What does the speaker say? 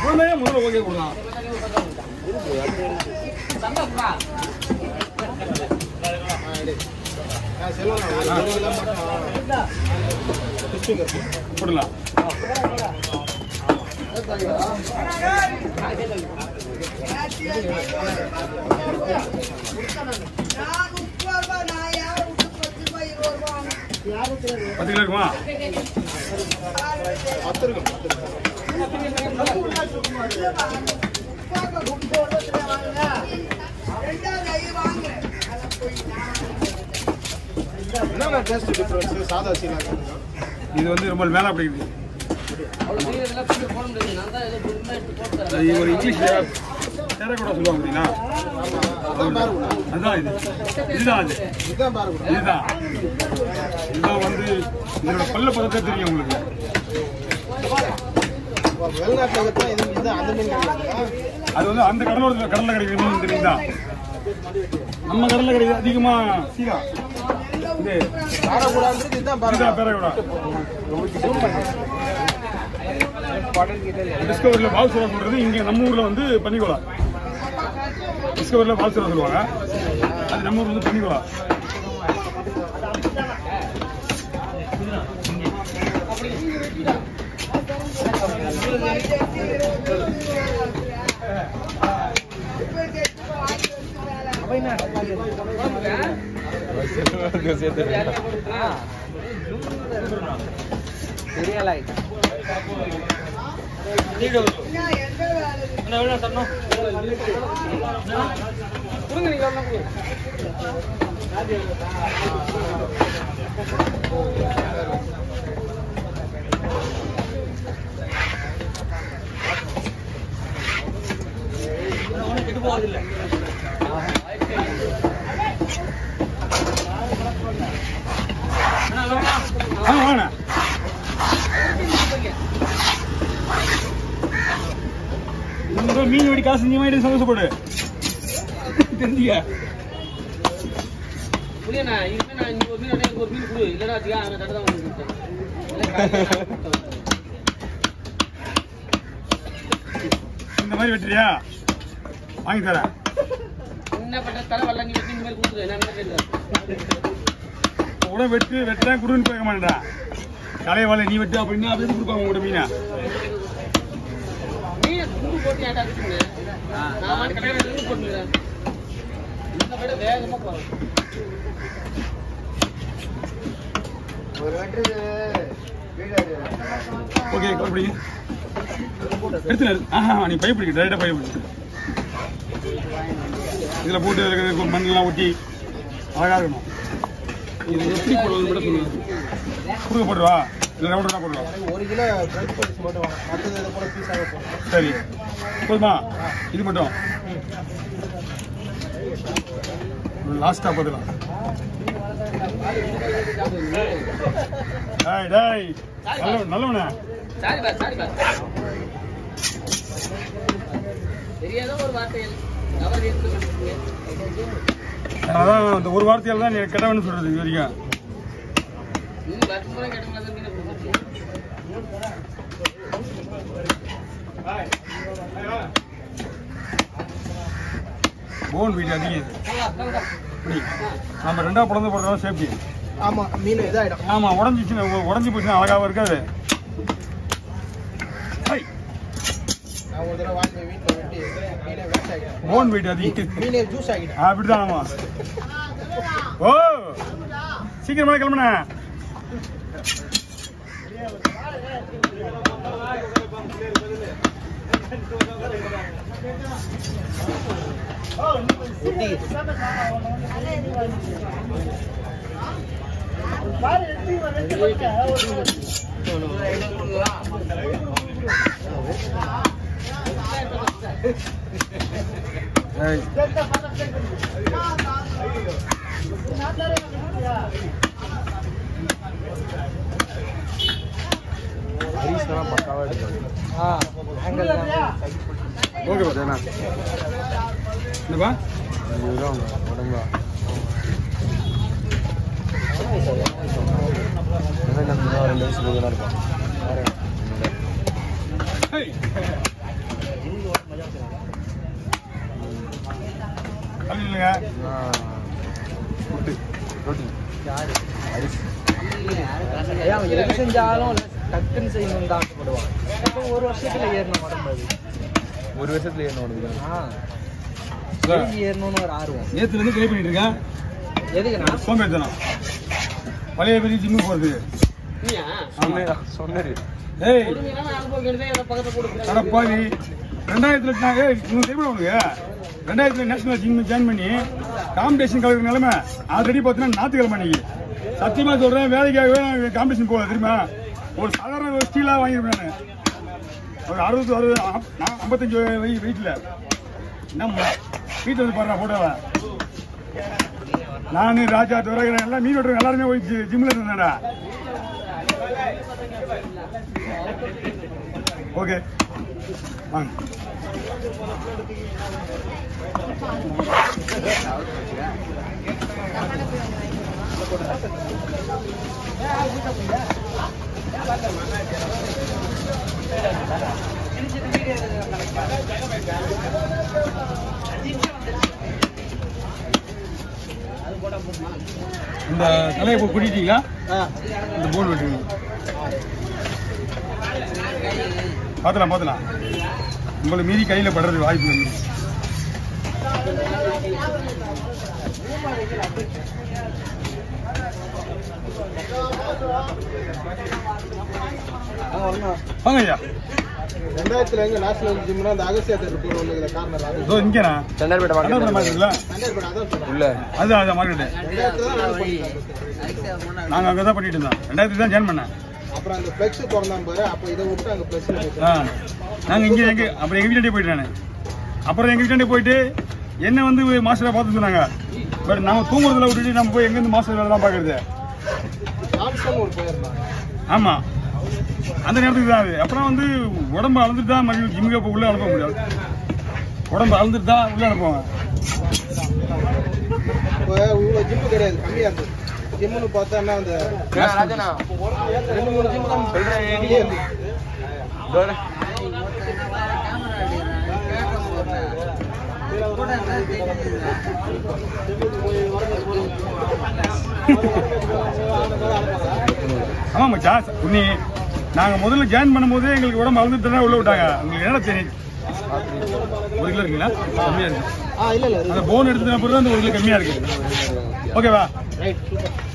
குழந்தைய முதல்ல ஓகே கொடுக்கலாம் போடலாம் பத்து கிலோ இருக்குமா என்னென்ன டேஸ்ட் டிஃபரன்ஸ் சாதா சீனா இது வந்து ரொம்ப மேலே அப்படி இருக்குது அது ஒரு இங்கிலீஷ்ல சேரக்கூட சொல்லுவாங்க பார்த்தீங்களா அதுதான் இது இதுதான் அது இதுதான் பாருங்க இதுதான் இதுதான் வந்து இதோட பல்ல பதத்தை தெரியும் உங்களுக்கு வெளிநாட்டில் இருக்கிற இது இது அந்த மீன் கிடையாதுங்களா? அது வந்து அந்த கடலோரத்தில் கடல்ல கிடைக்கிற மீன் இந்த மீன் தான் நம்ம கடல்ல கிடைக்கிது அதிகமா சீரா இது காரக்கூடாதுன்றது இதுதான் பாருங்க இதுதான் பேரக்கூடா டிஸ்கவரியில் பால்சுரா சொல்றது இங்க நம்ம ஊர்ல வந்து பன்னிக்கோலா டிஸ்கவரியில் பால்சுரா சொல்லுவாங்க அது நம்ம ஊர்ல வந்து பன்னிக்கோலா வாங்க வாங்க இந்த மீன் வெடி காசு நீ வாங்கிட்டு சந்தோஷப்படு தெரிஞ்சிக்க புரியண்ணா இனிமே நான் இங்க ஒரு மீன் அண்ணே, எனக்கு ஒரு மீன் கொடு இல்லைன்னா வச்சுக்க அவன் தட்டு தான் வாங்கி கொடுத்தேன் இல்லை, காலையில நான் கொடுத்தேன். இந்த மாதிரி வெட்டுறியா வாங்கி தரேன் என்ன பண்ற தலை வரல நீ வெட்டி இந்த மாதிரி கொடுத்துரு நான் என்ன கேட்குறேன் கூட வெட்டு வெட்டுறேன் குடுன்னு கேட்க மாட்டேன்டா கலைய வாழை நீ வெட்டு அப்படின்னா அப்படியே கொடுப்பாங்க உங்களோட மீனை மீன் குண்டு போட்டு ஏன்டா இருக்குங்க நான் வாங்கி கடையில் இருந்து போட்டுக்கிறேன் இந்த விட வேகமா போறேன் ஒரு வெட்டுறது வீடு ஓகே அப்படி எடுத்து ஆஹா நீ பைப் பிடிக்க டைரெக்டாக பைப் பிடிக்க இதில் போட்டு இருக்கிற மண்ணெல்லாம் ஒட்டி அழகாக இருக்கணும் இது எப்படி போடுறது கூட சொல்லுங்க குறுக்க போடுவா இல்லை ரவுண்டராக போடுவா ஒரு கிலோ ஃப்ரெஞ்ச் ஃப்ரைஸ் மட்டும் வாங்க மற்றது இது கூட பீஸாக போடுறோம் சரி போதுமா இது மட்டும் லாஸ்ட்டாக பார்த்துக்கலாம் டேய் டேய் நல்ல நல்லவனே சாரி பாஸ் சாரி பாஸ் தெரியாத ஒரு வார்த்தைகள் அவர் எடுத்து பண்ணுறீங்க அதான் அந்த ஒரு வார்த்தையால தான் நீ கெட்டவன்னு சொல்றது இது வரைக்கும் நீங்க வருஷம் கேட்டவங்களா தான் மீனை கொடுத்துருக்கீங்க போன் வீட்டு அதிகம் இது இப்படி நம்ம ரெண்டா பிறந்து போடுறதா சேஃப்டி ஆமாம் மீன் இதாகிடும் ஆமா உடஞ்சிச்சுன்னா உடஞ்சி போச்சுன்னா அழகாவும் இருக்காது ஹை, நான் ஒரு தடவை வாங்கி வீட்டில் வெட்டி மீனை வேஸ்ட் ஆகிடும் போன் வீட்டு அதிகம் மீனே ஜூஸ் ஆகிடும் அப்படிதான் ஆமா ஓ சீக்கிரமா கிளம்புன வெட்டி ஏய், ஹரிஸ்லாம் பக்காவாக எடுக்கும் ஆ ஆங்கிள் ஓகே பாத்து என்ன என்னப்பா உடம்பா ரெண்டு வருஷம் இருக்கும் ஹை தள்ளி இல்லைங்க ஐயா, அவன் எது செஞ்சாலும் டக்குன்னு செய்யணும்னு தான் ஆசைப்படுவான் இப்போ ஒரு வருஷத்துல ஏறணும் உடம்பு அது ஒரு வருஷத்துல என்ன ஓடுது ஆ சார். ஏறி ஏறணும்னு ஒரு ஆர்வம் நேத்துல இருந்து ட்ரை பண்ணிட்டு இருக்கேன் எதுக்குண்ணா சோம்பேறித்தனம் பழைய பெரிய ஜிம்முக்கு போறது நீயா? ஆமா. சொன்னாரு ஏய் பொறுமையான அனுபவம் கிடையாது, ஏதோ பக்கத்துல கொடுக்குறாங்க. கடப்பாவி ரெண்டாயிரத்துல நான் ஏய் இன்னும் தெரியுமா உனக்கு ரெண்டாயிரத்துல நேஷனல் ஜிம் ஜாயின் பண்ணி காம்படிஷன் கலக்கிற நிலைமை ஆல்ரெடி பார்த்தீங்கன்னா ஞாயிற்றுக்கிழமை அன்னைக்கு சத்தியமா சொல்றேன் வேலைக்காகவே நான் காம்படிஷன் போகல தெரியுமா ஒரு சாதாரண ஒரு ஸ்டீலாக வாங்கியிருப்பேன் நான் ஒரு அறுபது அறுபது அம்- நான் ஐம்பத்தஞ்சு வெய் வெயிட்டில் நம்ம வீட்டில் வந்து பாருங்க போட்டோவை நான் ராஜா துரகன் எல்லாம் மீன் வெட்டுறவங்க எல்லாருமே போய் ஜி- ஜிம்ல இருந்தேன்டா ஓகே வாங்க இந்த தலையை இப்போ கூட்டிட்டீங்களா இந்த போன் வெட்டுங்க பார்த்துலாம் பார்த்துலாம் உங்களை மீறி கையில் படுறது வாய்ப்பு இல்லை வாங்க ஐயா ரெண்டாயிரத்துல எங்க நேஷனல் ஜிம்னா அந்த அகசியா தேட்டர் போற ஒண்ணு கார்னர் அது இதோ இங்கேண்ணா சென்னார்பேட்டை கண்ணாடி மாதிரி இருக்குல்ல ரெண்டாயிரத்து அதான் சொல்றேன் உள்ள அதுதான் அதான் மார்க்கெட்டு ரெண்டாயிரத்துல தான் நானும் பண்ணிருக்கேன் நாங்கள் அங்கே தான் பண்ணிட்டு இருந்தோம் ரெண்டாயிரத்தி தான் ஜாயின் பண்ணேன் அப்புறம் அந்த ஃபிளெக்ஸ் திறந்தான் பாரு அப்ப இதை விட்டு அங்க பிளஸ் ஆ நாங்கள் இங்கே எங்க அப்புறம் எங்கள் வீட்டாண்டே போயிட்டு நான் அப்புறம் எங்கள் வீட்டாண்டே போயிட்டு என்ன வந்து மாஸ்டரை பார்த்து சொன்னாங்க பட் நம்ம தூங்குறதுல விட்டுட்டு நம்ம போய் எங்கேருந்து மாஸ்டர் வேலை தான் பார்க்கறது ஜான்சன் ஒரு போயிருந்தான் ஆமாம் அந்த நேரத்துக்கு தான் அது அப்புறம் வந்து உடம்பு அளந்துட்டு தான் மறுபடியும் ஜிம்முக்கு இப்போ உள்ளே அனுப்ப முடியாது உடம்பு அளந்துட்டு தான் உள்ளே அனுப்புவாங்க இப்போ இவ்வளவு ஜிம் கிடையாது கம்மியா இருந்தது ஜிம்னு பார்த்தா என்ன அந்த ராஜனா ரெண்டு மூணு ஜிம் தான் சொல்றேன் வெளியே இருந்து. ஆமாம் மச்சான் உன்னி நாங்கள் முதல்ல ஜாயின் பண்ணும்போது எங்களுக்கு உடம்பு அளந்துட்டு தான் உள்ளே விட்டாங்க உங்களுக்கு என்ன தெரியும் ஒரு கிலோ இருக்குங்களா கம்மியாக இருக்கு ஆ இல்ல இல்ல அந்த போன் எடுத்துன பிறகு அந்த ஒரு கிலோ கம்மியாக இருக்கு ஓகேவா ரைட் சூப்பர்